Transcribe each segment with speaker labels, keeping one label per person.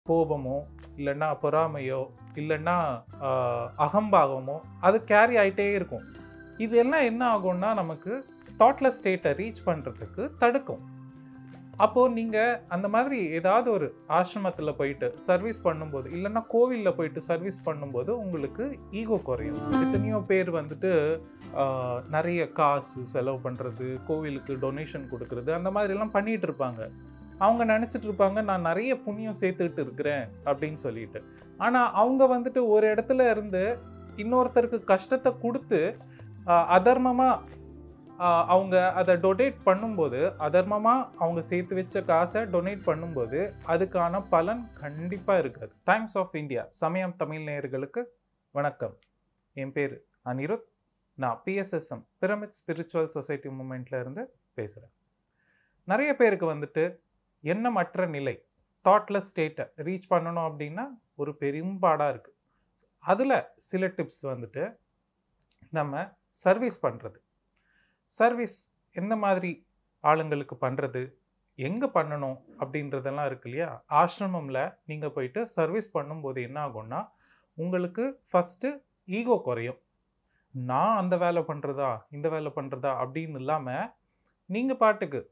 Speaker 1: கோபமோ இல்லைன்னா பொறாமையோ இல்லைன்னா ஆஹ், அகம்பாவமோ அது கேரி ஆயிட்டே இருக்கும் இது எல்லாம் என்ன ஆகும்னா நமக்கு தாட்லெஸ் ஸ்டேட்டை ரீச் பண்ணுறதுக்கு தடுக்கும் அப்போது நீங்கள் அந்த மாதிரி ஏதாவது ஒரு ஆசிரமத்தில் போயிட்டு சர்வீஸ் பண்ணும்போது இல்லைன்னா கோவிலில் போயிட்டு சர்வீஸ் பண்ணும்போது உங்களுக்கு ஈகோ குறையும் எத்தனையோ பேர் வந்துட்டு ஆஹ், நிறைய காசு செலவு பண்ணுறது கோவிலுக்கு டொனேஷன் கொடுக்கறது அந்த மாதிரிலாம் பண்ணிட்டு இருப்பாங்க அவங்க நினச்சிட்டு இருப்பாங்க நான் நிறைய புண்ணியம் சேர்த்துக்கிட்டு இருக்கிறேன் அப்படின்னு சொல்லிட்டு ஆனால் அவங்க வந்துட்டு ஒரு இடத்துல இருந்து இன்னொருத்தருக்கு கஷ்டத்தை கொடுத்து அதர்மமாக அவங்க அதை டொனேட் பண்ணும்போது அதர்மமாக அவங்க சேர்த்து வச்ச காசை டொனேட் பண்ணும்போது அதுக்கான பலன் கண்டிப்பாக இருக்காது டைம்ஸ் ஆஃப் இந்தியா சமயம் தமிழ் நேயர்களுக்கு வணக்கம் என் பேர் அனிருத் நான் பிஎஸ்எஸ்எம் பிரமிட் ஸ்பிரிச்சுவல் சொசைட்டி மூமெண்ட்ல இருந்து பேசுகிறேன் நிறைய பேருக்கு வந்துட்டு எண்ணமற்ற நிலை தாட்லெஸ் ஸ்டேட்டை ரீச் பண்ணணும் அப்படின்னா ஒரு பெரும்பாடாக இருக்குது அதில் சில டிப்ஸ் வந்துட்டு நம்ம சர்வீஸ் பண்ணுறது சர்வீஸ் எந்த மாதிரி ஆளுங்களுக்கு பண்ணுறது எங்கே பண்ணணும் அப்படின்றதெல்லாம் இருக்கு இல்லையா ஆசிரமமில் நீங்கள் போயிட்டு சர்வீஸ் பண்ணும்போது என்ன ஆகும்னா உங்களுக்கு ஃபஸ்ட்டு ஈகோ குறையும் நான் அந்த வேலை பண்ணுறதா இந்த வேலை பண்ணுறதா அப்படின்னு இல்லாமல் நீங்கள் பாட்டுக்கு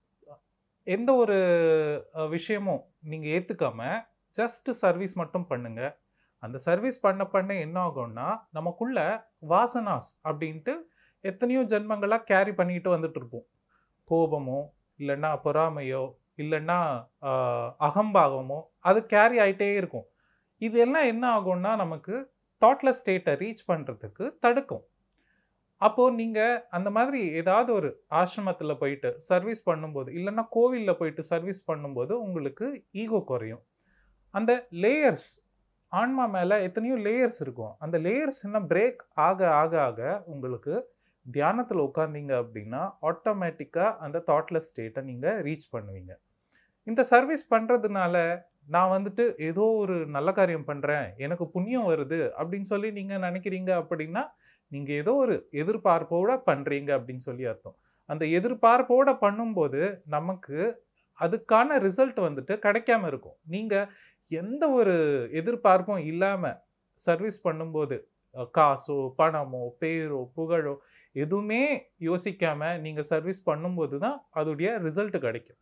Speaker 1: எந்த ஒரு அஹ், விஷயமும் நீங்கள் ஏற்றுக்காம ஜஸ்ட் சர்வீஸ் மட்டும் பண்ணுங்க அந்த சர்வீஸ் பண்ண பண்ண என்ன ஆகும்னா நமக்குள்ள வாசனாஸ் அப்படின்ட்டு எத்தனையோ ஜென்மங்களாக கேரி பண்ணிட்டு வந்துட்டு இருப்போம் கோபமோ இல்லைன்னா பொறாமையோ இல்லைன்னா ஆஹ், அகம்பாவமோ அது கேரி ஆயிட்டே இருக்கும் இது எல்லாம் என்ன ஆகும்னா நமக்கு தாட்லெஸ் ஸ்டேட்டை ரீச் பண்ணுறதுக்கு தடுக்கும் அப்போது நீங்கள் அந்த மாதிரி ஏதாவது ஒரு ஆசிரமத்தில் போயிட்டு சர்வீஸ் பண்ணும்போது இல்லைன்னா கோவிலில் போயிட்டு சர்வீஸ் பண்ணும்போது உங்களுக்கு ஈகோ குறையும் அந்த லேயர்ஸ் ஆன்மா மேலே எத்தனையோ லேயர்ஸ் இருக்கும் அந்த லேயர்ஸ் என்ன பிரேக் ஆக ஆக ஆக உங்களுக்கு தியானத்தில் உட்காந்தீங்க அப்படின்னா ஆட்டோமேட்டிக்காக அந்த தாட்லெஸ் ஸ்டேட்டை நீங்கள் ரீச் பண்ணுவீங்க இந்த சர்வீஸ் பண்ணுறதுனால நான் வந்துட்டு ஏதோ ஒரு நல்ல காரியம் பண்ணுறேன் எனக்கு புண்ணியம் வருது அப்படின்னு சொல்லி நீங்கள் நினைக்கிறீங்க அப்படின்னா நீங்கள் ஏதோ ஒரு எதிர்பார்ப்போட பண்ணுறீங்க அப்படின்னு சொல்லி அர்த்தம் அந்த எதிர்பார்ப்போட பண்ணும்போது நமக்கு அதுக்கான ரிசல்ட் வந்துட்டு கிடைக்காம இருக்கும் நீங்கள் எந்த ஒரு எதிர்பார்ப்பும் இல்லாமல் சர்வீஸ் பண்ணும்போது அஹ், காசோ பணமோ பேரோ புகழோ எதுவுமே யோசிக்காம நீங்கள் சர்வீஸ் பண்ணும்போது தான் அதோடைய ரிசல்ட் கிடைக்கும்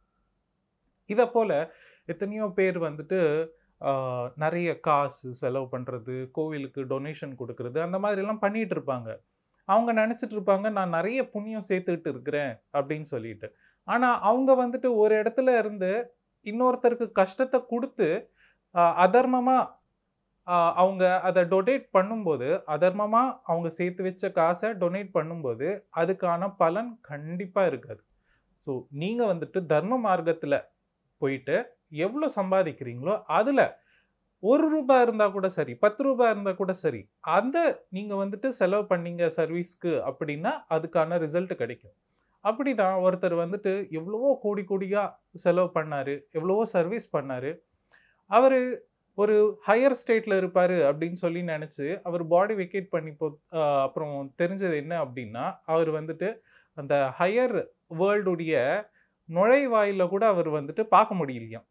Speaker 1: இதை போல் எத்தனையோ பேர் வந்துட்டு ஆஹ், நிறைய காசு செலவு பண்ணுறது கோவிலுக்கு டொனேஷன் கொடுக்கறது அந்த மாதிரிலாம் பண்ணிட்டு இருப்பாங்க அவங்க நினச்சிட்டு இருப்பாங்க நான் நிறைய புண்ணியம் சேர்த்துக்கிட்டு இருக்கிறேன் அப்படின்னு சொல்லிட்டு ஆனால் அவங்க வந்துட்டு ஒரு இடத்துல இருந்து இன்னொருத்தருக்கு கஷ்டத்தை கொடுத்து அதர்மமாக அவங்க அதை டொனேட் பண்ணும்போது அதர்மமாக அவங்க சேர்த்து வச்ச காசை டொனேட் பண்ணும்போது அதுக்கான பலன் கண்டிப்பாக இருக்காது ஸோ நீங்கள் வந்துட்டு தர்ம மார்க்கத்தில் போயிட்டு எவ்வளோ சம்பாதிக்கிறீங்களோ அதில் ஒரு ரூபாய் இருந்தால் கூட சரி பத்து ரூபாய் இருந்தால் கூட சரி அந்த நீங்கள் வந்துட்டு செலவு பண்ணீங்க சர்வீஸ்க்கு அப்படின்னா அதுக்கான ரிசல்ட் கிடைக்கும் அப்படிதான் ஒருத்தர் வந்துட்டு எவ்வளவோ கோடி கோடியாக செலவு பண்ணாரு எவ்வளவோ சர்வீஸ் பண்ணாரு அவர் ஒரு ஹையர் ஸ்டேட்டில் இருப்பார் அப்படின்னு சொல்லி நினச்சி அவர் பாடி வெக்கேட் பண்ணி போ ஆஹ் அப்புறம் தெரிஞ்சது என்ன அப்படின்னா அவர் வந்துட்டு அந்த ஹையர் வேர்ல்டுடைய நுழைவாயில கூட அவர் வந்துட்டு பார்க்க முடியலையாம்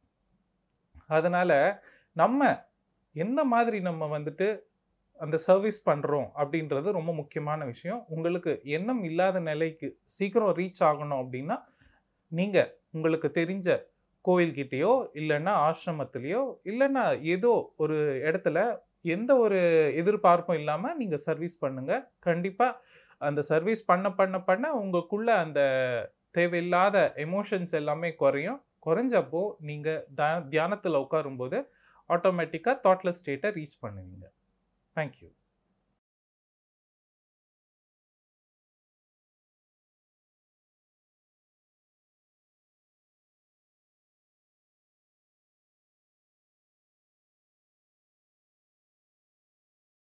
Speaker 1: அதனால நம்ம எந்த மாதிரி நம்ம வந்துட்டு அந்த சர்வீஸ் பண்ணுறோம் அப்படின்றது ரொம்ப முக்கியமான விஷயம் உங்களுக்கு எண்ணம் இல்லாத நிலைக்கு சீக்கிரம் ரீச் ஆகணும் அப்படின்னா நீங்கள் உங்களுக்கு தெரிஞ்ச கோயில்கிட்டயோ இல்லைன்னா ஆசிரமத்திலேயோ இல்லைன்னா ஏதோ ஒரு இடத்துல எந்த ஒரு எதிர்பார்ப்பும் இல்லாமல் நீங்கள் சர்வீஸ் பண்ணுங்க கண்டிப்பாக அந்த சர்வீஸ் பண்ண பண்ண பண்ண உங்களுக்குள்ள அந்த தேவையில்லாத எமோஷன்ஸ் எல்லாமே குறையும் குறைஞ்சப்போ நீங்கள் தியானத்தில் உட்காரும்போது ஆட்டோமேட்டிக்காக தாட்லெஸ் ஸ்டேட்டை ரீச் பண்ணுவீங்க தேங்க்யூ